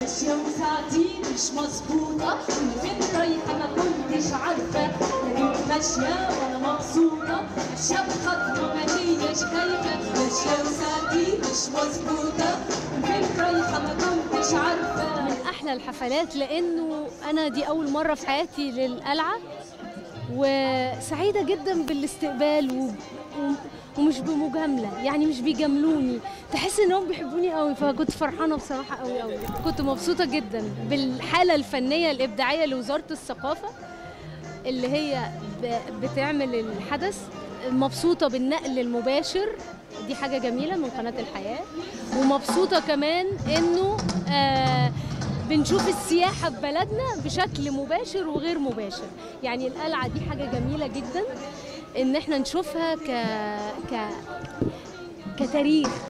ماشية وساعتي مش مظبوطة فين رايحة ما كنتش عارفة لكن ماشية وأنا مبسوطة ماشية بخطوة ما هيش خايفة ماشية وساعتي مش مظبوطة فين رايحة ما كنتش عارفة من احلى الحفلات لانه انا دي اول مره في حياتي للقلعه وسعيده جدا بالاستقبال و... و... ومش بمجامله يعني مش بيجاملوني تحس انهم بيحبوني قوي فكنت فرحانه بصراحه قوي قوي كنت مبسوطه جدا بالحاله الفنيه الابداعيه لوزاره الثقافه اللي هي ب... بتعمل الحدث مبسوطه بالنقل المباشر دي حاجه جميله من قناه الحياه ومبسوطه كمان انه آه بنشوف السياحة في بلدنا بشكل مباشر وغير مباشر يعني القلعة دي حاجة جميلة جدا ان احنا نشوفها ك... ك... كتاريخ